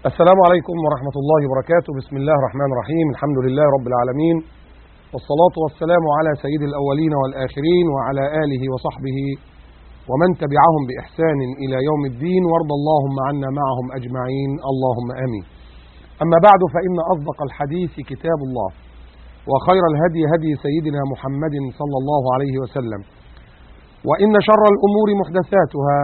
السلام عليكم ورحمة الله وبركاته بسم الله الرحمن الرحيم الحمد لله رب العالمين والصلاة والسلام على سيد الأولين والآخرين وعلى آله وصحبه ومن تبعهم بإحسان إلى يوم الدين وارض اللهم عنا معهم أجمعين اللهم آمين أما بعد فإن أصدق الحديث كتاب الله وخير الهدي هدي سيدنا محمد صلى الله عليه وسلم وإن شر الأمور محدثاتها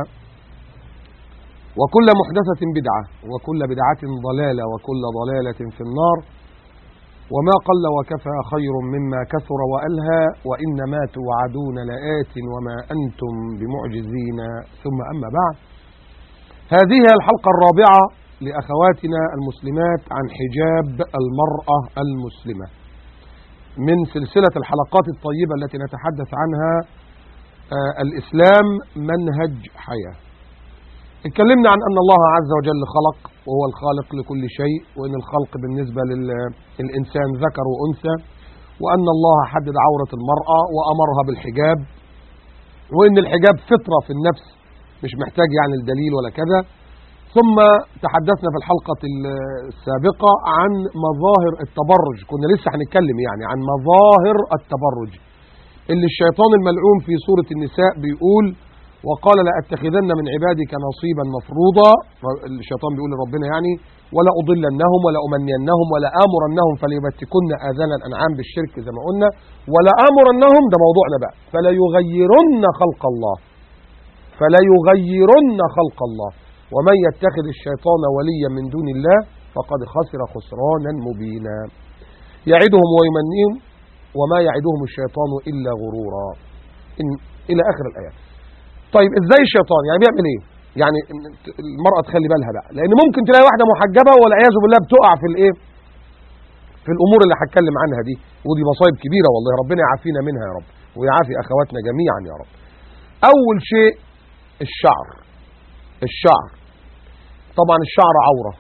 وكل محدثة بدعة وكل بدعة ضلالة وكل ضلالة في النار وما قل وكفى خير مما كثر وألهى وإنما توعدون لآت وما أنتم بمعجزين ثم أما بعد هذه الحلقة الرابعة لأخواتنا المسلمات عن حجاب المرأة المسلمة من سلسلة الحلقات الطيبة التي نتحدث عنها آه الإسلام منهج حياة اتكلمنا عن أن الله عز وجل خلق وهو الخالق لكل شيء وأن الخلق بالنسبة للإنسان ذكر وأنثى وأن الله حدد عورة المرأة وأمرها بالحجاب وأن الحجاب فطرة في النفس مش محتاج يعني الدليل ولا كذا ثم تحدثنا في الحلقة السابقة عن مظاهر التبرج كنا لسه هنتكلم يعني عن مظاهر التبرج اللي الشيطان الملعون في سورة النساء بيقول وقال لأتخذن من عبادك نصيبا مفروضا الشيطان بيقول لربنا يعني ولا أضلنهم ولا أمنينهم ولا آمرنهم فليبتكن آذان الأنعام بالشرك زي ما قلنا ولا آمرنهم ده موضوعنا بقى فلا يغيرن خلق الله فلا يغيرن خلق الله ومن يتخذ الشيطان وليا من دون الله فقد خسر خسرانا مبينا يعدهم ويمنيهم وما يعدهم الشيطان إلا غرورا إن إلى آخر الآيات طيب ازاي الشيطان يعني بيعمل ايه يعني المرأة تخلي بالها بقى لان ممكن تلاقي واحدة محجبة والعياذ بالله بتقع في الايه في الامور اللي هتكلم عنها دي ودي مصايب كبيرة والله ربنا يعافينا منها يا رب ويعافي اخواتنا جميعا يا رب اول شيء الشعر الشعر طبعا الشعر عورة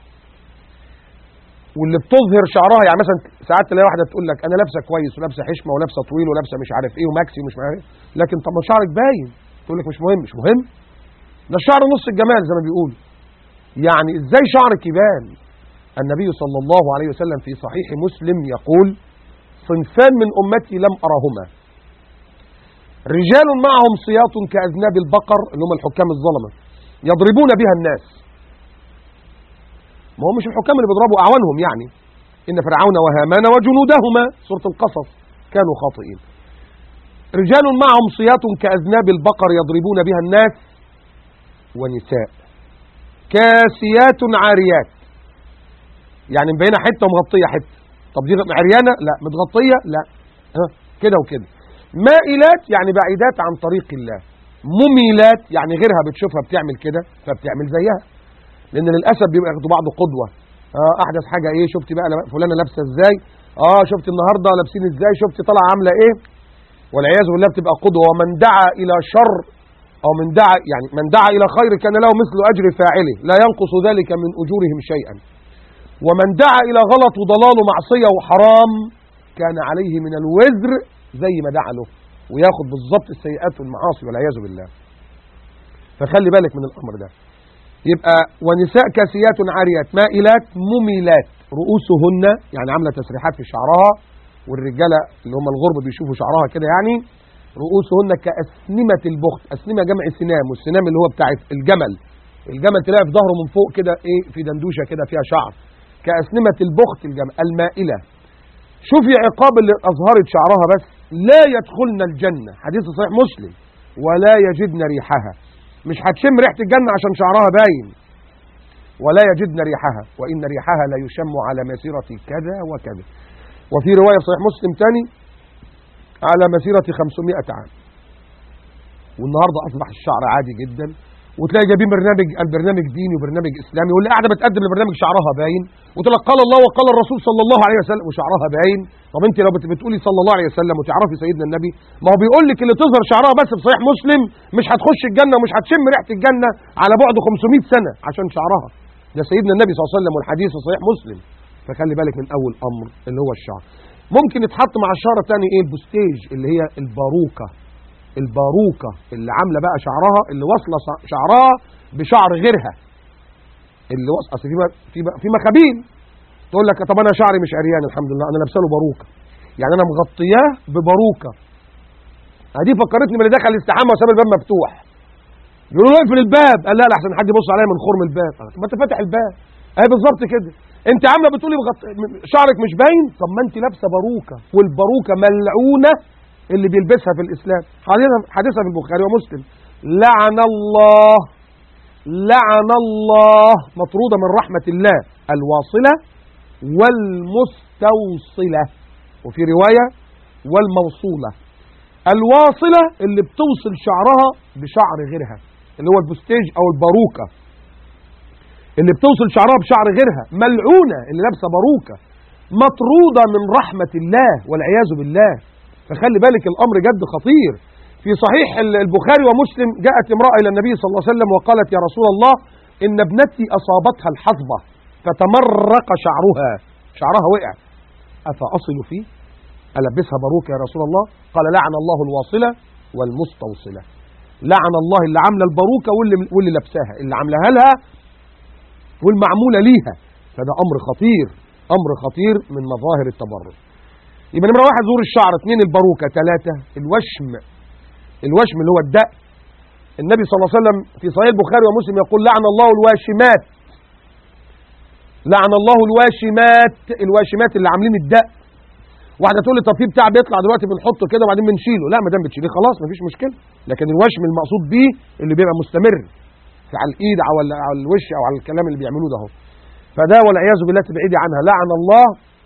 واللي بتظهر شعرها يعني مثلا ساعات تلاقي واحده تقول لك انا لابسه كويس ولابسه حشمه ولابسه طويل ولابسه مش عارف ايه وماكسي ومش عارف ايه لكن طب ما شعرك باين تقول لك مش مهم مش مهم ده الشعر نص الجمال زي ما بيقول يعني ازاي شعرك يبان النبي صلى الله عليه وسلم في صحيح مسلم يقول صنفان من امتي لم ارهما رجال معهم سياط كاذناب البقر اللي هم الحكام الظلمه يضربون بها الناس ما هو مش الحكام اللي بيضربوا اعوانهم يعني ان فرعون وهامان وجنودهما سوره القصص كانوا خاطئين رجال معهم صيات كأذناب البقر يضربون بها الناس ونساء كاسيات عاريات يعني مبينة حتة ومغطية حتة طب دي عريانة لا متغطية لا ها كده وكده مائلات يعني بعيدات عن طريق الله مميلات يعني غيرها بتشوفها بتعمل كده فبتعمل زيها لان للاسف بيبقى ياخدوا بعض قدوه اه احدث حاجه ايه شفتي بقى فلانه لابسه ازاي اه شفت النهارده لابسين ازاي شفتي طالعه عامله ايه والعياذ بالله بتبقى قدوة ومن دعا إلى شر أو من دعا يعني من دعا إلى خير كان له مثل أجر فاعله لا ينقص ذلك من أجورهم شيئا ومن دعا إلى غلط وضلال ومعصية وحرام كان عليه من الوزر زي ما دعا له وياخد بالظبط السيئات والمعاصي والعياذ بالله فخلي بالك من الأمر ده يبقى ونساء كاسيات عاريات مائلات مميلات رؤوسهن يعني عاملة تسريحات في شعرها والرجالة اللي هم الغرب بيشوفوا شعرها كده يعني رؤوسهن كأسنمة البخت أسنمة جمع سنام والسنام اللي هو بتاع الجمل الجمل تلاقي في ظهره من فوق كده ايه في دندوشة كده فيها شعر كأسنمة البخت الجمل المائلة شوفي عقاب اللي أظهرت شعرها بس لا يدخلن الجنة حديث صحيح مسلم ولا يجدن ريحها مش هتشم ريحة الجنة عشان شعرها باين ولا يجدن ريحها وإن ريحها لا يشم على مسيرة كذا وكذا وفي رواية صحيح مسلم تاني على مسيرة 500 عام والنهاردة أصبح الشعر عادي جدا وتلاقي جايبين برنامج البرنامج ديني وبرنامج إسلامي واللي قاعدة بتقدم البرنامج شعرها باين وتقول لك قال الله وقال الرسول صلى الله عليه وسلم وشعرها باين طب أنت لو بتقولي صلى الله عليه وسلم وتعرفي سيدنا النبي ما هو بيقول لك اللي تظهر شعرها بس في صحيح مسلم مش هتخش الجنة ومش هتشم ريحة الجنة على بعد 500 سنة عشان شعرها ده سيدنا النبي صلى الله عليه وسلم والحديث صحيح مسلم فخلي بالك من اول امر اللي هو الشعر ممكن يتحط مع الشعر الثاني ايه البوستيج اللي هي الباروكه الباروكه اللي عامله بقى شعرها اللي واصله شعرها بشعر غيرها اللي وص... اصل في م- في م- في مخابين تقول لك طب انا شعري مش عريان الحمد لله انا لابسه له باروكه يعني انا مغطياه بباروكه دي فكرتني باللي دخل الاستحمى وساب الباب مفتوح يقولوا له اقفل الباب قال لا لا احسن حد يبص عليا من خرم الباب قال طب ما انت فاتح الباب اهي بالظبط كده انت عامله بتقولي بغط... م- شعرك مش باين طب ما انت لابسه باروكه والباروكه ملعونه اللي بيلبسها في الاسلام حديثها حديثها في البخاري ومسلم لعن الله لعن الله مطروده من رحمه الله الواصله والمستوصله وفي روايه والموصوله الواصله اللي بتوصل شعرها بشعر غيرها اللي هو البوستيج او الباروكه اللي بتوصل شعرها بشعر غيرها ملعونه اللي لابسه باروكه مطروده من رحمه الله والعياذ بالله فخلي بالك الامر جد خطير في صحيح ال- البخاري ومسلم جاءت امراه الى النبي صلى الله عليه وسلم وقالت يا رسول الله ان ابنتي اصابتها الحصبه فتمرق شعرها شعرها وقع افاصل فيه البسها باروكه يا رسول الله قال لعن الله الواصله والمستوصله لعن الله اللي عامله الباروكه واللي واللي لابساها اللي عاملاها لها والمعموله ليها فده امر خطير امر خطير من مظاهر التبرج يبقى نمره واحد ظهور الشعر اثنين الباروكه ثلاثه الوشم الوشم اللي هو الدق النبي صلى الله عليه وسلم في صحيح البخاري ومسلم يقول لعن الله الواشمات لعن الله الواشمات الواشمات اللي عاملين الدق واحده تقول لي طب في بتاع بيطلع دلوقتي بنحطه كده وبعدين بنشيله لا ما دام بتشيليه خلاص مفيش مشكله لكن الوشم المقصود بيه اللي بيبقى مستمر في على الايد او على على الوش او على الكلام اللي بيعملوه ده اهو فده والعياذ بالله تبعدي عنها لعن الله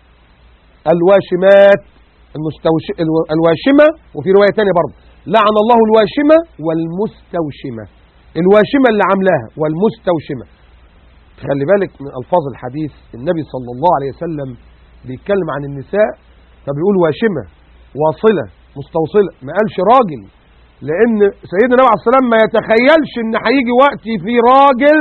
الواشمات المستوش... الو- الواشمه وفي روايه ثانيه برضه لعن الله الواشمه والمستوشمه الواشمه اللي عاملاها والمستوشمه خلي بالك من الفاظ الحديث النبي صلى الله عليه وسلم بيتكلم عن النساء فبيقول واشمه واصله مستوصله ما قالش راجل لان سيدنا النبي عليه الصلاه والسلام ما يتخيلش ان هيجي وقت في راجل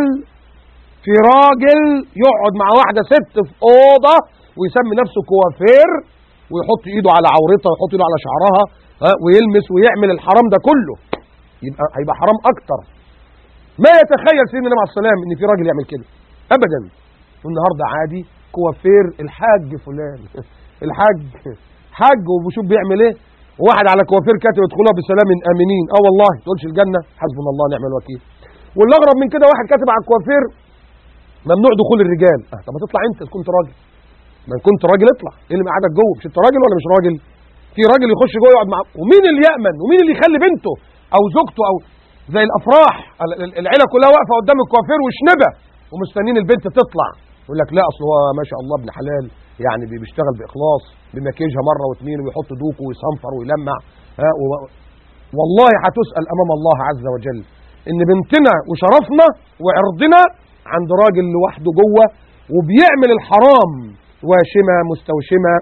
في راجل يقعد مع واحده ست في اوضه ويسمي نفسه كوافير ويحط ايده على عورتها ويحط ايده على شعرها ها، ويلمس ويعمل الحرام ده كله يبقى هيبقى حرام اكتر ما يتخيل سيدنا النبي عليه السلام ان في راجل يعمل كده ابدا والنهارده عادي كوافير الحاج فلان الحاج حاج وبشوف بيعمل ايه وواحد على كوافير كاتب ادخلوها بسلام امنين اه والله تقولش الجنه حسبنا الله ونعم الوكيل واللي اغرب من كده واحد كاتب على الكوافير ممنوع دخول الرجال اه طب ما تطلع انت إذا كنت راجل ما إن كنت راجل اطلع ايه اللي مقعدك جوه مش انت راجل ولا مش راجل في راجل يخش جوه يقعد مع ومين اللي يامن ومين اللي يخلي بنته او زوجته او زي الافراح ال- ال- العيله كلها واقفه قدام الكوافير وشنبه ومستنيين البنت تطلع يقول لك لا اصل هو ما شاء الله ابن حلال يعني بي- بيشتغل باخلاص بمكيجها مره واثنين ويحط دوكه ويصنفر ويلمع ها و... والله هتسال امام الله عز وجل ان بنتنا وشرفنا وعرضنا عند راجل لوحده جوه وبيعمل الحرام واشمه مستوشمه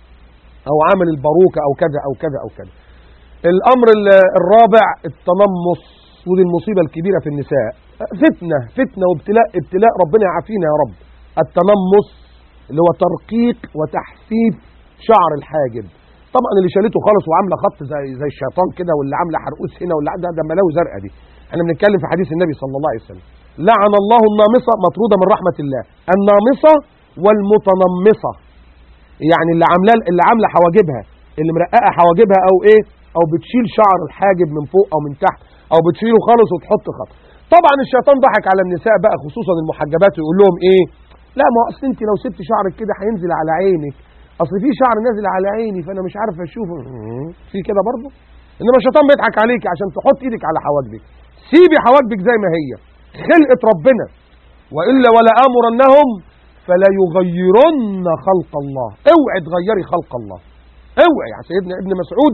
او عامل الباروكه او كذا او كذا او كذا الامر ال- الرابع التنمص ودي المصيبه الكبيره في النساء فتنه فتنه وابتلاء ابتلاء ربنا يعافينا يا رب التنمص اللي هو ترقيق وتحفيف شعر الحاجب طبعا اللي شالته خالص وعامله خط زي زي الشيطان كده واللي عامله حرقوس هنا واللي ده ده ملاوي زرقاء دي احنا بنتكلم في حديث النبي صلى الله عليه وسلم لعن الله النامصه مطروده من رحمه الله النامصه والمتنمصه يعني اللي عامله اللي عامله حواجبها اللي مرققه حواجبها او ايه او بتشيل شعر الحاجب من فوق او من تحت او بتشيله خالص وتحط خط طبعا الشيطان ضحك على النساء بقى خصوصا المحجبات ويقول لهم ايه لا ما هو اصل انت لو سبت شعرك كده هينزل على عينك اصل في شعر نازل على عيني فانا مش عارف اشوفه مم، في كده برضه انما الشيطان بيضحك عليك عشان تحط ايدك على حواجبك سيبي حواجبك زي ما هي خلقه ربنا والا ولا امرنهم فلا يغيرن خلق الله اوعي تغيري خلق الله اوعي يا سيدنا ابن مسعود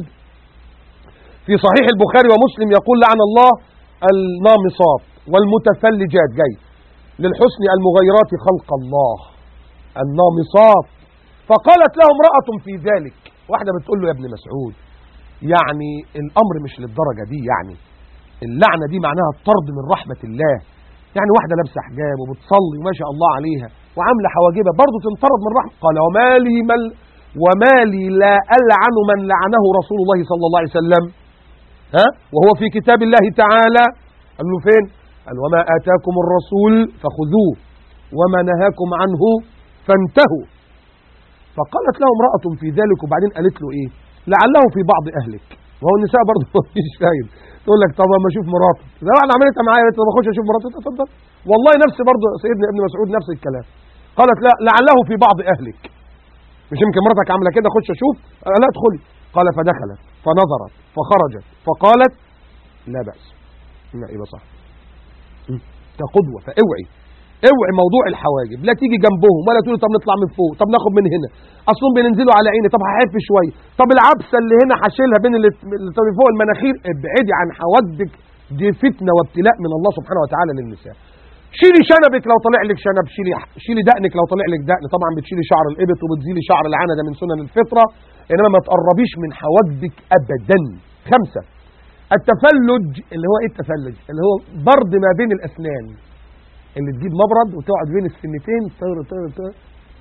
في صحيح البخاري ومسلم يقول لعن الله النامصات والمتفلجات جاي للحسن المغيرات خلق الله النامصات فقالت له امرأة في ذلك واحدة بتقول له يا ابن مسعود يعني الأمر مش للدرجة دي يعني اللعنة دي معناها الطرد من رحمة الله يعني واحدة لابسة حجاب وبتصلي وما شاء الله عليها وعاملة حواجبها برضه تنطرد من رحمة قال وما لي مل وما لي لا ألعن من لعنه رسول الله صلى الله عليه وسلم ها وهو في كتاب الله تعالى قال له فين قال وما آتاكم الرسول فخذوه وما نهاكم عنه فانتهوا فقالت له امرأة في ذلك وبعدين قالت له ايه لعله في بعض اهلك وهو النساء برضه مفيش فايد تقول لك طب ما اشوف مراتي ده واحده عملتها معايا قالت طب اخش اشوف مراتي اتفضل والله نفس برضه سيدنا ابن مسعود نفس الكلام قالت لا لعله في بعض اهلك مش يمكن مراتك عامله كده خش اشوف آه لا ادخلي قال فدخلت فنظرت فخرجت فقالت لا باس لا يبقى صح م. كقدوه فاوعي اوعي موضوع الحواجب لا تيجي جنبهم ولا تقولي طب نطلع من فوق طب ناخد من هنا اصلهم بينزلوا على عيني طب هحف شويه طب العبسه اللي هنا هشيلها بين اللي اللي فوق المناخير ابعدي عن حواجبك دي فتنه وابتلاء من الله سبحانه وتعالى للنساء شيلي شنبك لو طلع لك شنب شيلي شيلي دقنك لو طلع لك دقن طبعا بتشيلي شعر الابط وبتزيلي شعر العنه ده من سنن الفطره انما ما تقربيش من حواجبك ابدا خمسه التفلج اللي هو ايه التفلج اللي هو برد ما بين الاسنان اللي تجيب مبرد وتقعد بين السنتين طير طير طير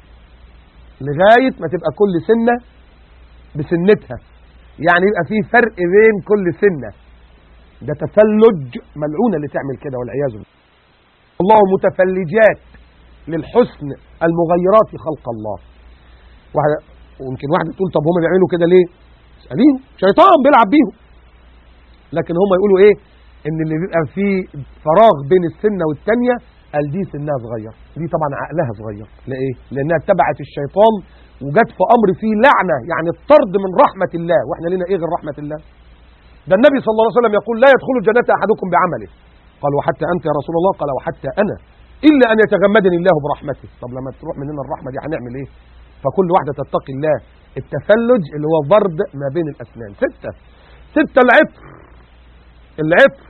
لغايه ما تبقى كل سنه بسنتها يعني يبقى في فرق بين كل سنه ده تفلج ملعونه اللي تعمل كده والعياذ بالله الله متفلجات للحسن المغيرات في خلق الله واحدة ويمكن واحدة تقول طب هم بيعملوا كده ليه اسألين شيطان بيلعب بيهم لكن هم يقولوا ايه ان اللي بيبقى فيه فراغ بين السنة والتانية قال دي سنها صغير دي طبعا عقلها صغير ليه لانها اتبعت الشيطان وجت في امر فيه لعنة يعني الطرد من رحمة الله واحنا لنا ايه غير رحمة الله ده النبي صلى الله عليه وسلم يقول لا يدخل الجنة احدكم بعمله قال وحتى أنت يا رسول الله قال وحتى أنا إلا أن يتغمدني الله برحمته طب لما تروح مننا الرحمة دي هنعمل إيه فكل واحدة تتقي الله التفلج اللي هو برد ما بين الأسنان ستة ستة العطر العطر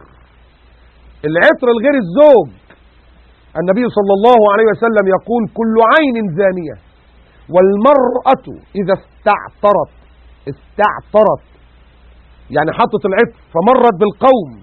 العطر الغير الزوج النبي صلى الله عليه وسلم يقول كل عين زانية والمرأة إذا استعطرت استعطرت يعني حطت العطر فمرت بالقوم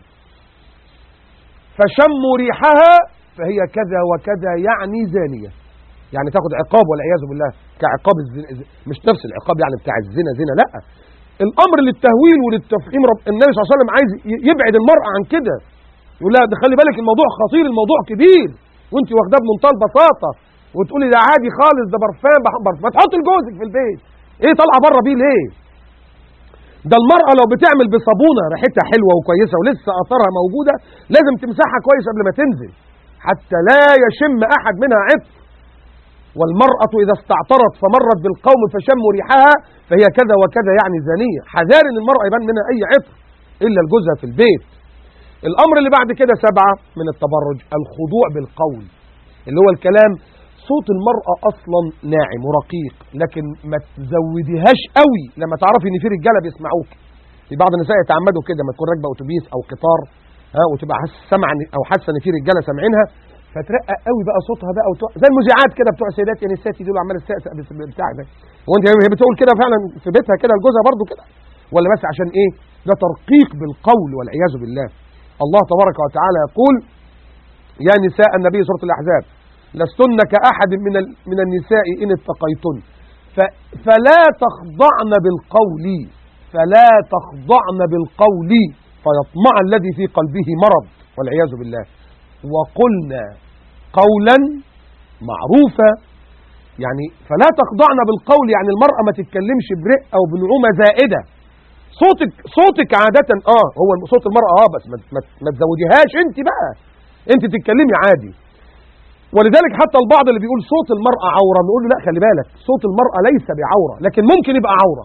فشموا ريحها فهي كذا وكذا يعني زانية يعني تاخد عقاب والعياذ بالله كعقاب الزنا مش نفس العقاب يعني بتاع الزنا زنا لا الامر للتهويل وللتفخيم رب النبي صلى الله عليه وسلم عايز يبعد المرأة عن كده يقول لها ده خلي بالك الموضوع خطير الموضوع كبير وانت واخداه بمنتهى البساطة وتقولي ده عادي خالص ده برفان برفان ما تحط لجوزك في البيت ايه طالعه بره بيه ليه ده المرأة لو بتعمل بصابونة ريحتها حلوة وكويسة ولسه أثرها موجودة لازم تمسحها كويس قبل ما تنزل حتى لا يشم أحد منها عطر والمرأة إذا استعطرت فمرت بالقوم فشموا ريحها فهي كذا وكذا يعني زانية حذار إن المرأة يبان منها أي عطر إلا الجوزها في البيت الأمر اللي بعد كده سبعة من التبرج الخضوع بالقول اللي هو الكلام صوت المرأة أصلا ناعم ورقيق لكن ما تزوديهاش قوي لما تعرفي إن في رجالة بيسمعوك في بعض النساء يتعمدوا كده ما تكون راكبة أتوبيس أو قطار ها وتبقى حاسة سامعة أو حاسة إن في رجالة سامعينها فترقق قوي بقى صوتها بقى وتوع... زي المذيعات كده بتوع سيدات يا نساتي دول عماله تستقسق بتاع ده وانت هي بتقول كده فعلا في بيتها كده لجوزها برضه كده ولا بس عشان ايه ده ترقيق بالقول والعياذ بالله الله تبارك وتعالى يقول يا نساء النبي سورة الأحزاب لستن كأحد من ال... من النساء إن اتقيتن ف... فلا تخضعن بالقول فلا تخضعن بالقول فيطمع الذي في قلبه مرض والعياذ بالله وقلنا قولا معروفا يعني فلا تخضعن بالقول يعني المرأة ما تتكلمش برق أو بنعومة زائدة صوتك صوتك عادة اه هو صوت المرأة اه بس ما, ما, ما تزوديهاش انت بقى انت تتكلمي عادي ولذلك حتى البعض اللي بيقول صوت المرأة عورة نقول له لا خلي بالك صوت المرأة ليس بعورة لكن ممكن يبقى عورة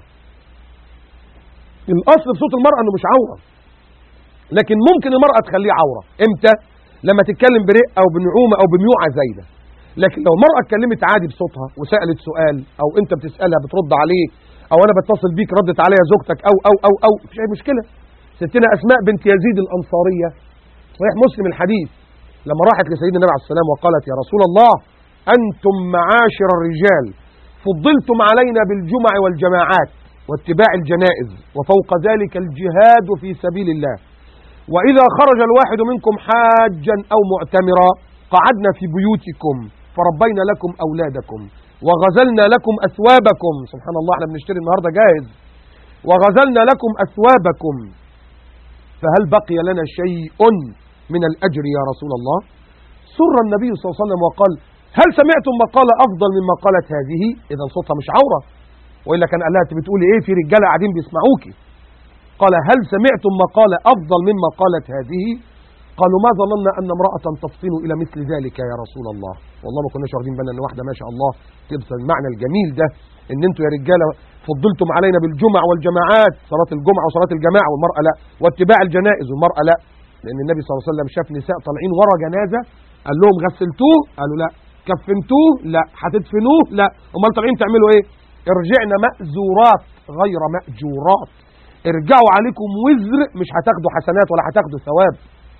الأصل في صوت المرأة انه مش عورة لكن ممكن المرأة تخليه عورة امتى لما تتكلم برق او بنعومة او بميوعة زايدة لكن لو المرأة اتكلمت عادي بصوتها وسألت سؤال او انت بتسألها بترد عليه او انا بتصل بيك ردت عليا زوجتك او او او او مفيش اي مشكلة ستنا اسماء بنت يزيد الانصارية صحيح مسلم الحديث لما راحت لسيدنا النبي عليه السلام وقالت يا رسول الله انتم معاشر الرجال فضلتم علينا بالجمع والجماعات واتباع الجنائز وفوق ذلك الجهاد في سبيل الله وإذا خرج الواحد منكم حاجا أو معتمرا قعدنا في بيوتكم فربينا لكم أولادكم وغزلنا لكم أثوابكم سبحان الله احنا بنشتري النهاردة جاهز وغزلنا لكم أثوابكم فهل بقي لنا شيء من الأجر يا رسول الله سر النبي صلى الله عليه وسلم وقال هل سمعتم مقالة أفضل مما قالت هذه إذا صوتها مش عورة وإلا كان قال لها أنت بتقولي إيه في رجالة قاعدين بيسمعوكي قال هل سمعتم مقالة أفضل مما قالت هذه قالوا ما ظننا أن امرأة تفطن إلى مثل ذلك يا رسول الله والله ما كناش واخدين بالنا أن واحدة ما شاء الله تبصر المعنى الجميل ده أن أنتوا يا رجالة فضلتم علينا بالجمع والجماعات صلاة الجمعة وصلاة الجماعة والمرأة لا واتباع الجنائز والمرأة لا لأن النبي صلى الله عليه وسلم شاف نساء طالعين ورا جنازة قال لهم غسلتوه قالوا لا كفنتوه لا هتدفنوه لا امال طالعين تعملوا ايه ارجعنا مأزورات غير مأجورات ارجعوا عليكم وزر مش هتاخدوا حسنات ولا هتاخدوا ثواب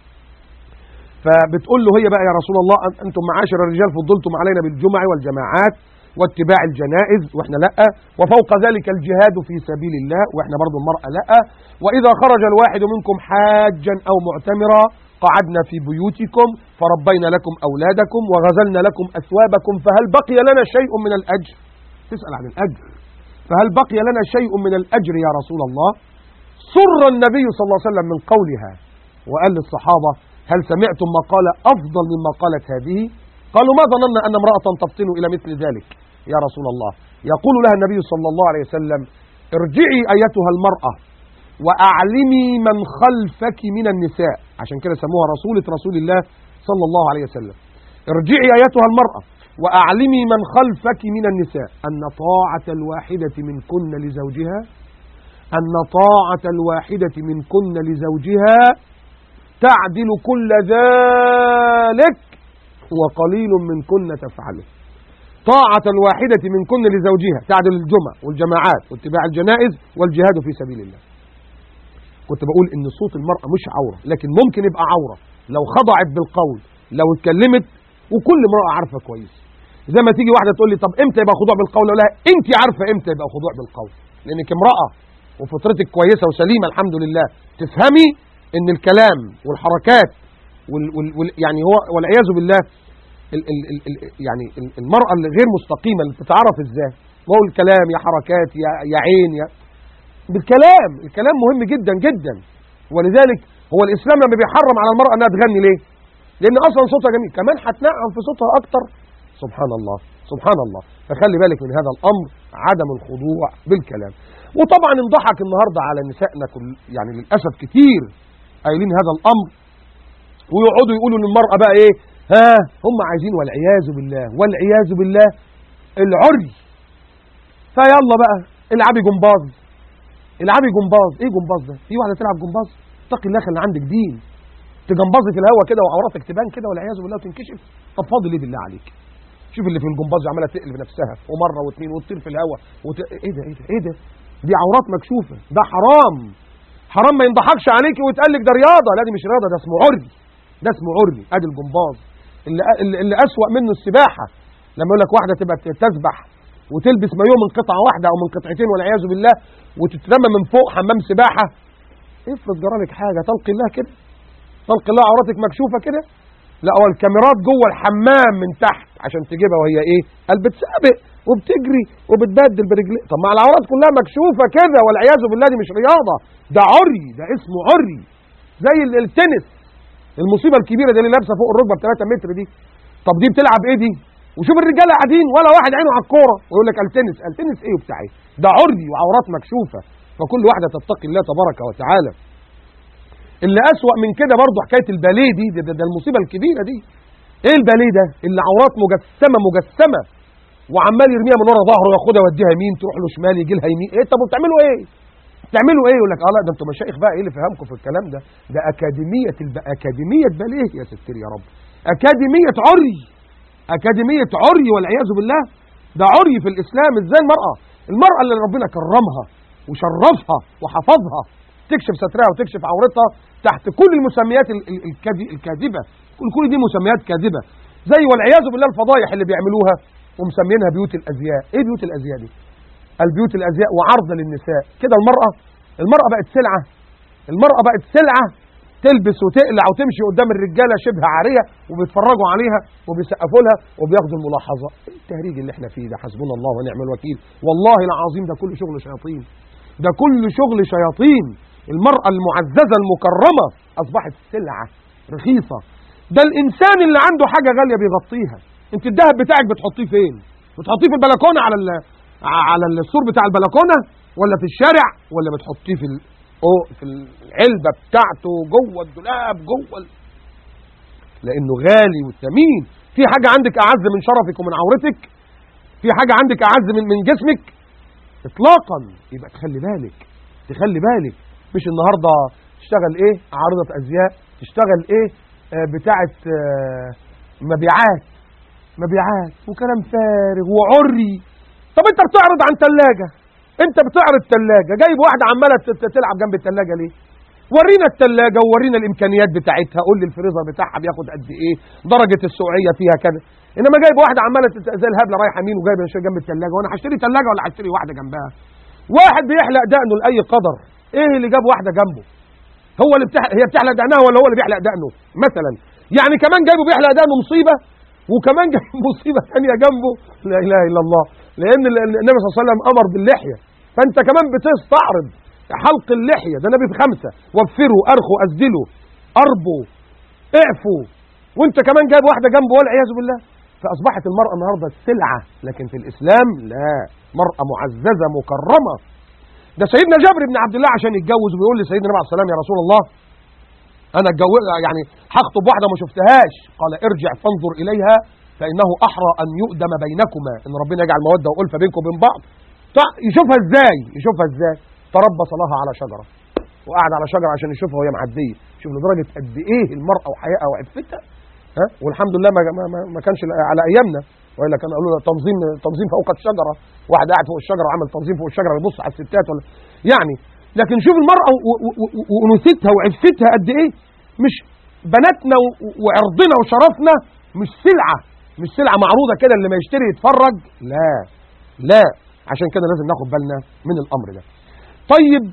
فبتقول له هي بقى يا رسول الله انتم معاشر الرجال فضلتم علينا بالجمع والجماعات واتباع الجنائز واحنا لا وفوق ذلك الجهاد في سبيل الله واحنا برضو المرأة لا واذا خرج الواحد منكم حاجا او معتمرا قعدنا في بيوتكم فربينا لكم اولادكم وغزلنا لكم اثوابكم فهل بقي لنا شيء من الاجر تسأل عن الاجر فهل بقي لنا شيء من الاجر يا رسول الله سر النبي صلى الله عليه وسلم من قولها وقال للصحابة هل سمعتم ما قال أفضل مما قالت هذه قالوا ما ظننا أن امرأة تفطن إلى مثل ذلك يا رسول الله يقول لها النبي صلى الله عليه وسلم ارجعي أيتها المرأة وأعلمي من خلفك من النساء عشان كده سموها رسولة رسول الله صلى الله عليه وسلم ارجعي أيتها المرأة وأعلمي من خلفك من النساء أن طاعة الواحدة منكن لزوجها أن طاعة الواحدة منكن لزوجها تعدل كل ذلك وقليل منكن تفعله طاعة الواحدة منكن لزوجها تعدل الجمع والجماعات واتباع الجنائز والجهاد في سبيل الله كنت بقول ان صوت المرأة مش عورة لكن ممكن يبقى عورة لو خضعت بالقول لو اتكلمت وكل امرأة عارفة كويس زي ما تيجي واحدة تقول لي طب امتى يبقى خضوع بالقول اقول لها انت عارفة امتى يبقى خضوع بالقول لانك امرأة وفطرتك كويسة وسليمة الحمد لله تفهمي ان الكلام والحركات وال وال وال يعني هو والعياذ بالله ال ال ال ال يعني المرأة اللي غير مستقيمة اللي بتتعرف ازاي هو الكلام يا حركات يا, يا عين يا بالكلام الكلام مهم جدا جدا ولذلك هو الاسلام لما بيحرم على المرأة انها تغني ليه لان اصلا صوتها جميل كمان هتنعم في صوتها اكتر سبحان الله سبحان الله فخلي بالك من هذا الامر عدم الخضوع بالكلام وطبعا انضحك النهارده على نسائنا كل يعني للاسف كتير قايلين هذا الامر ويقعدوا يقولوا للمرأة بقى ايه ها هم عايزين والعياذ بالله والعياذ بالله العري فيلا بقى العبي جمباز العبي جمباز ايه جمباز ده في واحده تلعب جمباز اتقي الله خلي عندك دين تجمبزي في الهوا كده وعوراتك تبان كده والعياذ بالله وتنكشف طب فاضل ايه بالله عليك شوف اللي في الجمباز عماله تقلب نفسها ومره واثنين وتطير في الهوا وت... ايه ده ايه ده ايه ده دي عورات مكشوفه ده حرام حرام ما ينضحكش عليكي ويتقال لك ده رياضه لا دي مش رياضه ده اسمه عري ده اسمه عري ادي الجمباز اللي اللي, اللي اسوأ منه السباحه لما يقول لك واحده تبقى تسبح وتلبس مايوه من قطعه واحده او من قطعتين والعياذ بالله وتترمى من فوق حمام سباحه افرض جرالك حاجه تلقي الله كده تلقي الله عوراتك مكشوفه كده لا هو الكاميرات جوه الحمام من تحت عشان تجيبها وهي ايه قال بتسابق وبتجري وبتبدل برجليه طب ما العورات كلها مكشوفه كده والعياذ بالله دي مش رياضه ده عري ده اسمه عري زي التنس المصيبه الكبيره دي اللي لابسه فوق الركبه ب 3 متر دي طب دي بتلعب ايه دي وشوف الرجاله قاعدين ولا واحد عينه على الكوره ويقول لك التنس التنس ايه وبتاع ايه ده عري وعورات مكشوفه فكل واحده تتقي الله تبارك وتعالى اللي اسوأ من كده برضه حكايه الباليه دي ده, ده, ده المصيبه الكبيره دي ايه الباليه ده اللي عورات مجسمه مجسمه وعمال يرميها من ورا ظهره ياخدها يوديها يمين تروح له شمال يجي لها يمين ايه طب بتعملوا ايه بتعملوا ايه يقول لك اه لا ده انتوا مشايخ بقى ايه اللي فهمكم في الكلام ده ده اكاديميه الب... اكاديميه باليه يا ستير يا رب اكاديميه عري اكاديميه عري والعياذ بالله ده عري في الاسلام ازاي المراه المراه اللي ربنا كرمها وشرفها وحفظها تكشف سترها وتكشف عورتها تحت كل المسميات الكاذبه كل كل دي مسميات كاذبه زي والعياذ بالله الفضايح اللي بيعملوها ومسمينها بيوت الازياء ايه بيوت الازياء دي البيوت الازياء وعرض للنساء كده المراه المراه بقت سلعه المراه بقت سلعه تلبس وتقلع وتمشي قدام الرجاله شبه عاريه وبيتفرجوا عليها وبيسقفوا لها وبياخدوا الملاحظه ايه التهريج اللي احنا فيه ده حسبنا الله ونعم الوكيل والله العظيم ده كل شغل شياطين ده كل شغل شياطين المرأة المعززة المكرمة أصبحت سلعة رخيصة ده الإنسان اللي عنده حاجة غالية بيغطيها انت الذهب بتاعك بتحطيه فين بتحطيه في البلكونه على ال... على السور بتاع البلكونه ولا في الشارع ولا بتحطيه في ال... أو في العلبه بتاعته جوه الدولاب جوه ال... لانه غالي وثمين في حاجه عندك اعز من شرفك ومن عورتك في حاجه عندك اعز من من جسمك اطلاقا يبقى تخلي بالك تخلي بالك مش النهارده تشتغل ايه عارضه ازياء تشتغل ايه آه بتاعه آه مبيعات مبيعات وكلام فارغ وعري طب انت بتعرض عن ثلاجه انت بتعرض ثلاجه جايب واحده عماله تلعب جنب الثلاجه ليه ورينا الثلاجه وورينا الامكانيات بتاعتها قول لي الفريزر بتاعها بياخد قد ايه درجه السقوعيه فيها كذا انما جايب واحده عماله زي الهبله رايحه يمين وجايبه جنب الثلاجه وانا هشتري ثلاجه ولا هشتري واحده جنبها واحد بيحلق دقنه لاي قدر ايه اللي جاب واحده جنبه هو اللي بتح... هي بتحلق دقنها ولا هو اللي بيحلق دقنه مثلا يعني كمان جايبه بيحلق دقنه مصيبه وكمان جايب مصيبه ثانيه جنبه لا اله الا الله لان النبي صلى الله عليه وسلم امر باللحيه فانت كمان بتستعرض حلق اللحيه ده نبي في خمسه وفروا ارخوا اسدلوا اربوا اعفوا وانت كمان جايب واحده جنبه والعياذ بالله فاصبحت المراه النهارده سلعه لكن في الاسلام لا مراه معززه مكرمه ده سيدنا جابر بن عبد الله عشان يتجوز ويقول لسيدنا النبي عليه السلام يا رسول الله انا اتجوز يعني هخطب واحده ما شفتهاش قال ارجع فانظر اليها فانه احرى ان يؤدم بينكما ان ربنا يجعل موده والفه بينكم وبين بعض يشوفها ازاي يشوفها ازاي تربص لها على شجره وقعد على شجره عشان يشوفها وهي معديه شوف لدرجه قد ايه المراه وحيائها وعفتها ها والحمد لله ما, ما, ما كانش على ايامنا والا كانوا قالوا تنظيم تنظيم فوق الشجره واحد قاعد فوق الشجره وعمل تنظيم فوق الشجره يبص على الستات ولا يعني لكن شوف المراه وانوثتها وعفتها قد ايه مش بناتنا وعرضنا وشرفنا مش سلعه مش سلعه معروضه كده اللي ما يشتري يتفرج لا لا عشان كده لازم ناخد بالنا من الامر ده طيب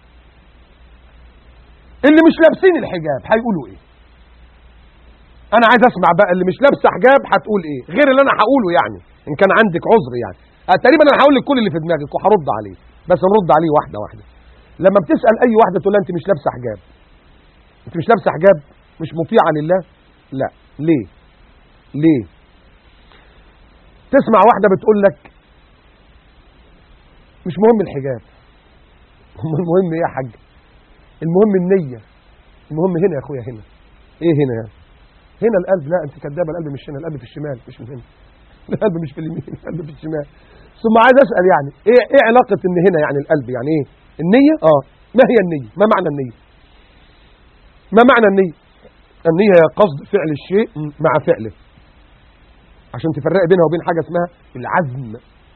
اللي مش لابسين الحجاب هيقولوا ايه انا عايز اسمع بقى اللي مش لابسه حجاب هتقول ايه غير اللي انا هقوله يعني ان كان عندك عذر يعني أه تقريبا انا هقول لك كل اللي في دماغك وهرد عليه بس نرد عليه واحده واحده لما بتسال اي واحده تقول لها انت مش لابسه حجاب انت مش لابسه حجاب مش مطيعه لله لا ليه ليه تسمع واحده بتقول لك مش مهم الحجاب المهم ايه يا حاج المهم النية المهم هنا يا اخويا هنا ايه هنا يعني هنا القلب لا انت كدابه القلب مش هنا القلب في الشمال مش من هنا القلب مش في اليمين القلب في الشمال ثم عايز اسال يعني ايه ايه علاقه ان هنا يعني القلب يعني ايه النيه اه ما هي النيه ما معنى النيه ما معنى النيه النيه هي قصد فعل الشيء مع فعله عشان تفرق بينها وبين حاجه اسمها العزم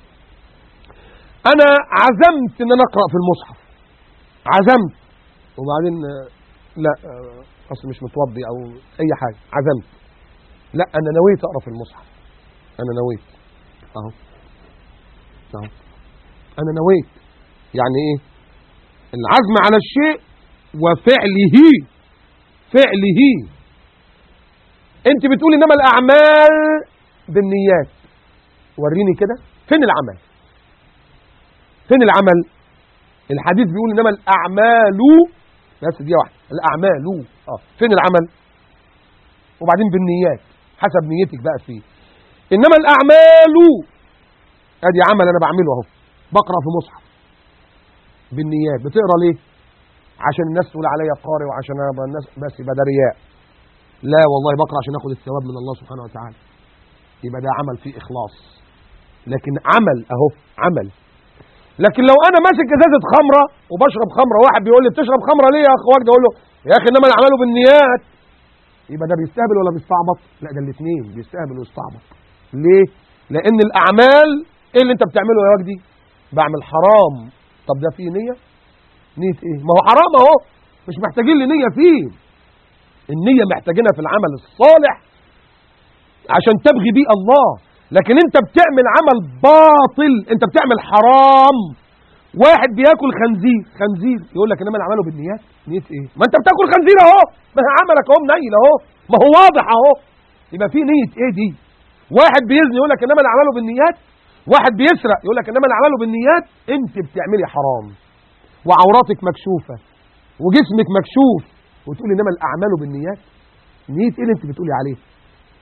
انا عزمت ان انا اقرا في المصحف عزمت وبعدين لا اصل مش متوضي او اي حاجه عزمت لا انا نويت اقرا في المصحف انا نويت اهو اهو انا نويت يعني ايه العزم على الشيء وفعله فعله انت بتقول انما الاعمال بالنيات وريني كده فين العمل فين العمل الحديث بيقول انما الاعمال بس دي واحده الاعمال اه فين العمل وبعدين بالنيات حسب نيتك بقى فيه انما الاعمال ادي عمل انا بعمله اهو بقرا في مصحف بالنيات بتقرا ليه عشان الناس تقول عليا قارئ وعشان ابقى الناس بس يبقى ده رياء لا والله بقرا عشان اخد الثواب من الله سبحانه وتعالى يبقى ده عمل فيه اخلاص لكن عمل اهو عمل لكن لو انا ماسك ازازه خمره وبشرب خمره واحد بيقول لي بتشرب خمره ليه يا اخ واجد اقول له يا اخي انما الاعمال بالنيات يبقى ده بيستهبل ولا بيستعبط لا ده الاثنين بيستهبل ويستعبط ليه لان الاعمال ايه اللي انت بتعمله يا وجدي بعمل حرام طب ده فيه نيه نيه ايه ما هو حرام اهو مش محتاجين لنيه فيه النيه محتاجينها في العمل الصالح عشان تبغي بيه الله لكن انت بتعمل عمل باطل انت بتعمل حرام واحد بياكل خنزير خنزير يقول لك انما عمله بالنيات نيه ايه ما انت بتاكل خنزير اهو ما هي عملك اهو منيل اهو ما هو واضح اهو يبقى في نيه ايه دي واحد بيزني يقول لك انما عمله بالنيات واحد بيسرق يقول لك انما عمله بالنيات انت بتعملي حرام وعوراتك مكشوفه وجسمك مكشوف وتقول انما الاعمال بالنيات نيه ايه اللي انت بتقولي عليه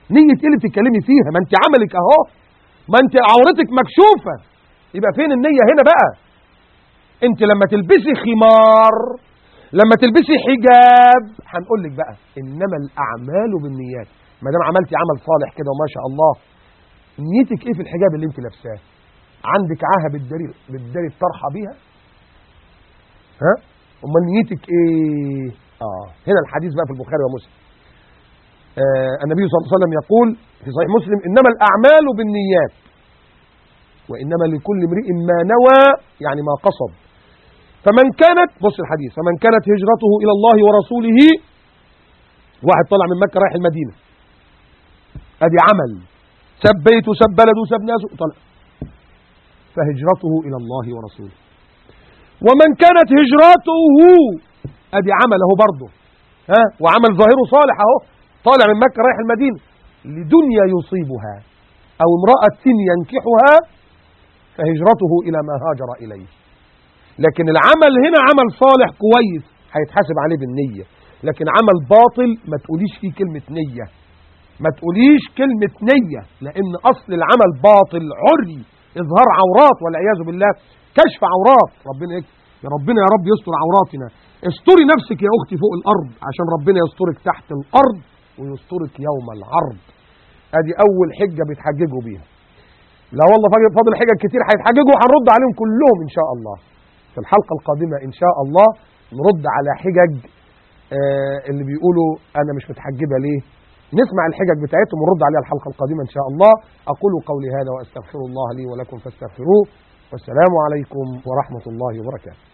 نية ايه اللي بتتكلمي فيها ما انت عملك اهو ما انت عورتك مكشوفة يبقى فين النية هنا بقى انت لما تلبسي خمار لما تلبسي حجاب هنقول لك بقى انما الاعمال بالنيات ما دام عملتي عمل صالح كده وما شاء الله نيتك ايه في الحجاب اللي انت لابساه عندك عاهه بالداري بالداري الطرحه بيها ها امال نيتك ايه اه هنا الحديث بقى في البخاري ومسلم آه النبي صلى الله عليه وسلم يقول في صحيح مسلم انما الاعمال بالنيات وانما لكل امرئ ما نوى يعني ما قصد فمن كانت بص الحديث فمن كانت هجرته الى الله ورسوله واحد طلع من مكه رايح المدينه ادي عمل ساب بيته ساب بلده ساب ناسه طلع فهجرته الى الله ورسوله ومن كانت هجرته ادي عمل اهو برضه ها وعمل ظاهره صالح اهو طالع من مكه رايح المدينه لدنيا يصيبها او امراه ينكحها فهجرته الى ما هاجر اليه لكن العمل هنا عمل صالح كويس هيتحاسب عليه بالنيه لكن عمل باطل ما تقوليش فيه كلمه نيه ما تقوليش كلمه نيه لان اصل العمل باطل عري اظهار عورات والعياذ بالله كشف عورات ربنا يكفي يا ربنا يا رب يستر عوراتنا استري نفسك يا اختي فوق الارض عشان ربنا يسترك تحت الارض ويسترك يوم العرض ادي اول حجه بيتحججوا بيها لا والله فاضل- فاضل حجج كتير هيتحججوا هنرد عليهم كلهم ان شاء الله في الحلقه القادمه ان شاء الله نرد على حجج آه اللي بيقولوا انا مش متحجبه ليه نسمع الحجج بتاعتهم ونرد عليها الحلقه القادمه ان شاء الله اقول قولي هذا واستغفر الله لي ولكم فاستغفروه والسلام عليكم ورحمه الله وبركاته